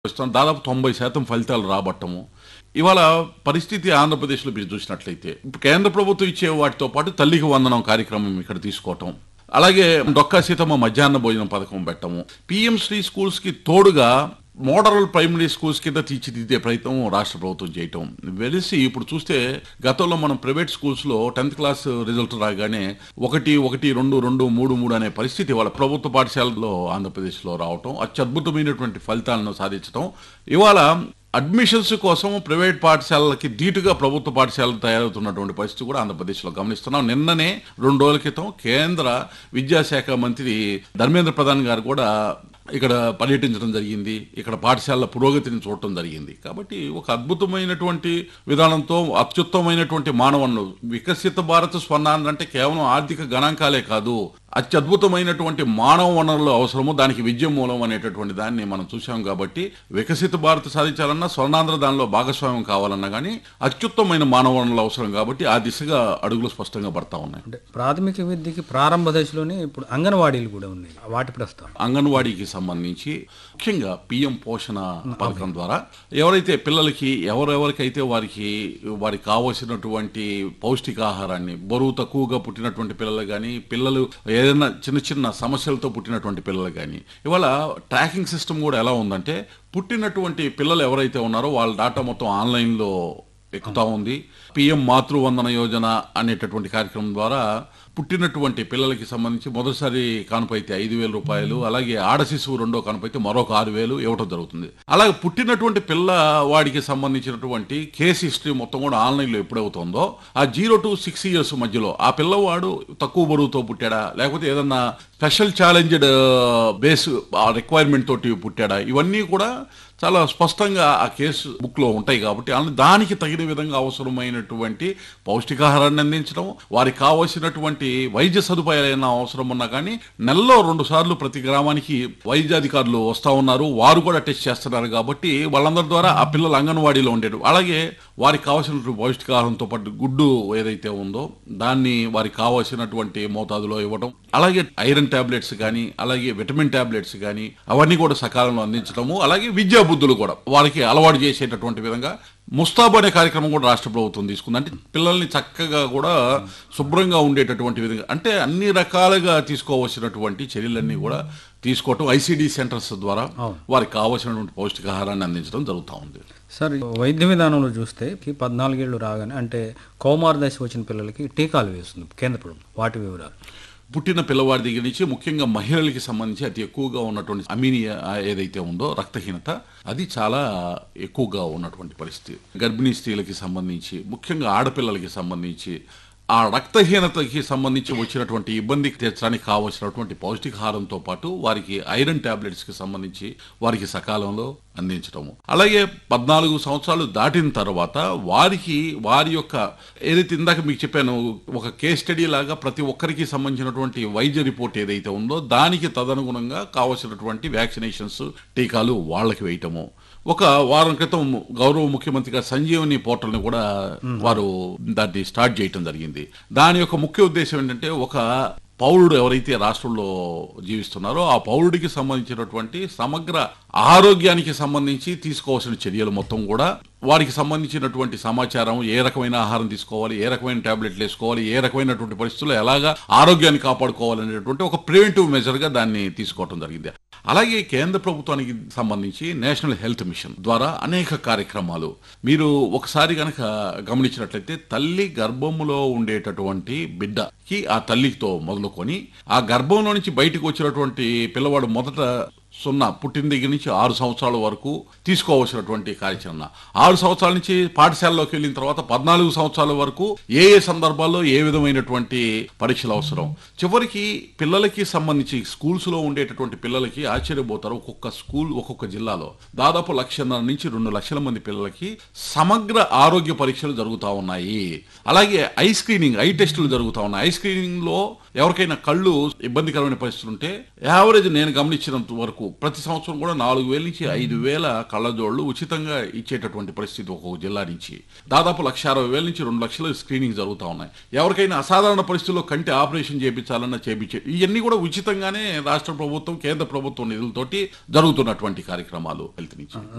ప్రస్తుతం దాదాపు తొంభై శాతం ఫలితాలు రాబట్టము ఇవాళ పరిస్థితి ఆంధ్రప్రదేశ్లో మీరు చూసినట్లయితే ఇప్పుడు కేంద్ర ప్రభుత్వం ఇచ్చే వాటితో పాటు తల్లికి వందనం కార్యక్రమం ఇక్కడ తీసుకోవటం అలాగే డొక్కా సీతమ్మ మధ్యాహ్న భోజనం పథకం పెట్టము పిఎం శ్రీ స్కూల్స్ కి తోడుగా మోడల్ ప్రైమరీ స్కూల్స్ కింద తీర్చిదిద్దే ప్రయత్నం రాష్ట్ర ప్రభుత్వం చేయటం వెలిసి ఇప్పుడు చూస్తే గతంలో మనం ప్రైవేట్ స్కూల్స్లో టెన్త్ క్లాస్ రిజల్ట్ రాగానే ఒకటి ఒకటి రెండు రెండు మూడు మూడు అనే పరిస్థితి వాళ్ళ ప్రభుత్వ పాఠశాలలో ఆంధ్రప్రదేశ్లో రావటం అత్యద్భుతమైనటువంటి ఫలితాలను సాధించడం ఇవాళ అడ్మిషన్స్ కోసం ప్రైవేట్ పాఠశాలలకి ధీటుగా ప్రభుత్వ పాఠశాలలు తయారవుతున్నటువంటి పరిస్థితి కూడా ఆంధ్రప్రదేశ్లో గమనిస్తున్నాం నిన్ననే రెండు రోజుల క్రితం కేంద్ర విద్యాశాఖ మంత్రి ధర్మేంద్ర ప్రధాన్ గారు కూడా ఇక్కడ పర్యటించడం జరిగింది ఇక్కడ పాఠశాలల పురోగతిని చూడటం జరిగింది కాబట్టి ఒక అద్భుతమైనటువంటి విధానంతో అత్యుత్తమైనటువంటి మానవన్ను వికసిత భారత్ స్వర్ణాంధ్ర అంటే కేవలం ఆర్థిక గణాంకాలే కాదు అత్యద్భుతమైనటువంటి మానవ వనరులు అవసరము దానికి విద్య మూలం అనేటటువంటి దాన్ని మనం చూసాం కాబట్టి వికసిత భారత్ సాధించాలన్నా స్వర్ణాంధ్ర దానిలో భాగస్వామ్యం కావాలన్నా కానీ అత్యుత్తమైన మానవ వనరులు అవసరం కాబట్టి ఆ దిశగా అడుగులు స్పష్టంగా పడతా ఉన్నాయి అంటే ప్రాథమిక విద్యకి ప్రారంభ దశలోనే ఇప్పుడు అంగన్వాడీలు కూడా ఉన్నాయి వాటి ప్రస్తావన అంగన్వాడీకి సంబంధించి ముఖ్యంగా పిఎం పోషణ పథకం ద్వారా ఎవరైతే పిల్లలకి ఎవరెవరికైతే వారికి వారికి కావలసినటువంటి పౌష్టికాహారాన్ని బరువు తక్కువగా పుట్టినటువంటి పిల్లలు కానీ పిల్లలు ఏదైనా చిన్న చిన్న సమస్యలతో పుట్టినటువంటి పిల్లలు కానీ ఇవాళ ట్రాకింగ్ సిస్టమ్ కూడా ఎలా ఉందంటే పుట్టినటువంటి పిల్లలు ఎవరైతే ఉన్నారో వాళ్ళ డాటా మొత్తం ఆన్లైన్లో ఎక్కుతా ఉంది పిఎం మాతృవందన యోజన అనేటటువంటి కార్యక్రమం ద్వారా పుట్టినటువంటి పిల్లలకి సంబంధించి మొదటిసారి కానుప అయితే ఐదు వేల రూపాయలు అలాగే ఆడ శిశువు రెండో కానుప అయితే మరొక ఆరు వేలు ఇవ్వటం జరుగుతుంది అలాగే పుట్టినటువంటి పిల్ల వాడికి సంబంధించినటువంటి కేస్ హిస్టరీ మొత్తం కూడా ఆన్లైన్లో ఎప్పుడవుతుందో ఆ జీరో టు సిక్స్ ఇయర్స్ మధ్యలో ఆ పిల్లవాడు తక్కువ బరువుతో పుట్టాడా లేకపోతే ఏదన్నా స్పెషల్ ఛాలెంజ్డ్ బేస్ ఆ రిక్వైర్మెంట్ తోటి పుట్టాడా ఇవన్నీ కూడా చాలా స్పష్టంగా ఆ కేసు బుక్ లో ఉంటాయి కాబట్టి అలా దానికి తగిన విధంగా అవసరమైనటువంటి పౌష్టికాహారాన్ని అందించడం వారికి కావలసినటువంటి వైద్య సదుపాయాలు ఏమైనా అవసరం ఉన్నా కానీ నెలలో రెండు సార్లు ప్రతి గ్రామానికి వైద్యాధికారులు వస్తా ఉన్నారు వారు కూడా టెస్ట్ చేస్తున్నారు కాబట్టి వాళ్ళందరి ద్వారా ఆ పిల్లలు అంగన్వాడీలో ఉండేది అలాగే వారికి కావాల్సినటువంటి పౌష్టికాహారంతో పాటు గుడ్డు ఏదైతే ఉందో దాన్ని వారికి కావాల్సినటువంటి మోతాదులో ఇవ్వడం అలాగే ఐరన్ టాబ్లెట్స్ కానీ అలాగే విటమిన్ టాబ్లెట్స్ కానీ అవన్నీ కూడా సకాలంలో అందించడము అలాగే విద్యా బుద్ధులు కూడా వారికి అలవాటు చేసేటటువంటి విధంగా ముస్తాబ్ అనే కార్యక్రమం కూడా రాష్ట్ర ప్రభుత్వం తీసుకుంది అంటే పిల్లల్ని చక్కగా కూడా శుభ్రంగా ఉండేటటువంటి విధంగా అంటే అన్ని రకాలుగా తీసుకోవాల్సినటువంటి చర్యలన్నీ కూడా తీసుకోవటం ఐసిడి సెంటర్స్ ద్వారా వారికి కావాల్సినటువంటి పౌష్టికాహారాన్ని అందించడం జరుగుతూ ఉంది సార్ ఈ వైద్య విధానంలో చూస్తే ఈ పద్నాలుగేళ్లు రాగానే అంటే కౌమార దశ వచ్చిన పిల్లలకి టీకాలు వేస్తుంది కేంద్ర ప్రభుత్వం వాటి వివరాలు పుట్టిన పిల్లవాడి దగ్గర నుంచి ముఖ్యంగా మహిళలకి సంబంధించి అతి ఎక్కువగా ఉన్నటువంటి అమీనియా ఏదైతే ఉందో రక్తహీనత అది చాలా ఎక్కువగా ఉన్నటువంటి పరిస్థితి గర్భిణీ స్త్రీలకి సంబంధించి ముఖ్యంగా ఆడపిల్లలకి సంబంధించి ఆ రక్తహీనతకి సంబంధించి వచ్చినటువంటి ఇబ్బందికి తీర్చడానికి కావలసినటువంటి పౌష్టికాహారంతో పాటు వారికి ఐరన్ టాబ్లెట్స్ కి సంబంధించి వారికి సకాలంలో అందించడము అలాగే పద్నాలుగు సంవత్సరాలు దాటిన తర్వాత వారికి వారి యొక్క ఏదైతే ఇందాక మీకు చెప్పాను ఒక కేస్ స్టడీ లాగా ప్రతి ఒక్కరికి సంబంధించినటువంటి వైద్య రిపోర్ట్ ఏదైతే ఉందో దానికి తదనుగుణంగా కావలసినటువంటి వ్యాక్సినేషన్స్ టీకాలు వాళ్ళకి వేయటము ఒక వారం క్రితం గౌరవ ముఖ్యమంత్రిగా సంజీవని పోర్టల్ని కూడా వారు దాన్ని స్టార్ట్ చేయటం జరిగింది దాని యొక్క ముఖ్య ఉద్దేశం ఏంటంటే ఒక పౌరుడు ఎవరైతే రాష్ట్రంలో జీవిస్తున్నారో ఆ పౌరుడికి సంబంధించినటువంటి సమగ్ర ఆరోగ్యానికి సంబంధించి తీసుకోవాల్సిన చర్యలు మొత్తం కూడా వారికి సంబంధించినటువంటి సమాచారం ఏ రకమైన ఆహారం తీసుకోవాలి ఏ రకమైన టాబ్లెట్లు వేసుకోవాలి ఏ రకమైనటువంటి పరిస్థితుల్లో ఎలాగా ఆరోగ్యాన్ని కాపాడుకోవాలనేటువంటి ఒక ప్రివెంటివ్ మెజర్గా దాన్ని తీసుకోవడం జరిగింది అలాగే కేంద్ర ప్రభుత్వానికి సంబంధించి నేషనల్ హెల్త్ మిషన్ ద్వారా అనేక కార్యక్రమాలు మీరు ఒకసారి కనుక గమనించినట్లయితే తల్లి గర్భములో ఉండేటటువంటి బిడ్డకి ఆ తల్లితో మొదలుకొని ఆ గర్భంలో నుంచి బయటకు వచ్చినటువంటి పిల్లవాడు మొదట సున్నా పుట్టిన దగ్గర నుంచి ఆరు సంవత్సరాల వరకు తీసుకోవాల్సినటువంటి కార్యాచరణ ఆరు సంవత్సరాల నుంచి పాఠశాలలోకి వెళ్ళిన తర్వాత పద్నాలుగు సంవత్సరాల వరకు ఏ ఏ సందర్భాల్లో ఏ విధమైనటువంటి పరీక్షలు అవసరం చివరికి పిల్లలకి సంబంధించి స్కూల్స్ లో ఉండేటటువంటి పిల్లలకి ఆశ్చర్యపోతారు ఒక్కొక్క స్కూల్ ఒక్కొక్క జిల్లాలో దాదాపు లక్షన్నర నుంచి రెండు లక్షల మంది పిల్లలకి సమగ్ర ఆరోగ్య పరీక్షలు జరుగుతూ ఉన్నాయి అలాగే ఐ స్క్రీనింగ్ ఐ టెస్టులు జరుగుతూ ఉన్నాయి ఐ స్క్రీనింగ్ లో ఎవరికైనా కళ్ళు ఇబ్బందికరమైన పరిస్థితులు ఉంటే యావరేజ్ నేను గమనించినంత వరకు ప్రతి సంవత్సరం కూడా నాలుగు వేల నుంచి ఐదు వేల కళ్ళజోళ్లు ఉచితంగా ఇచ్చేటటువంటి పరిస్థితి ఒక్కొక్క జిల్లా నుంచి దాదాపు లక్ష అరవై వేల నుంచి రెండు లక్షల స్క్రీనింగ్ జరుగుతూ ఉన్నాయి ఎవరికైనా అసాధారణ పరిస్థితుల్లో కంటి ఆపరేషన్ చేయించాలన్నా చేయించే ఇవన్నీ కూడా ఉచితంగానే రాష్ట్ర ప్రభుత్వం కేంద్ర ప్రభుత్వం నిధులతోటి జరుగుతున్నటువంటి కార్యక్రమాలు హెల్త్ నుంచి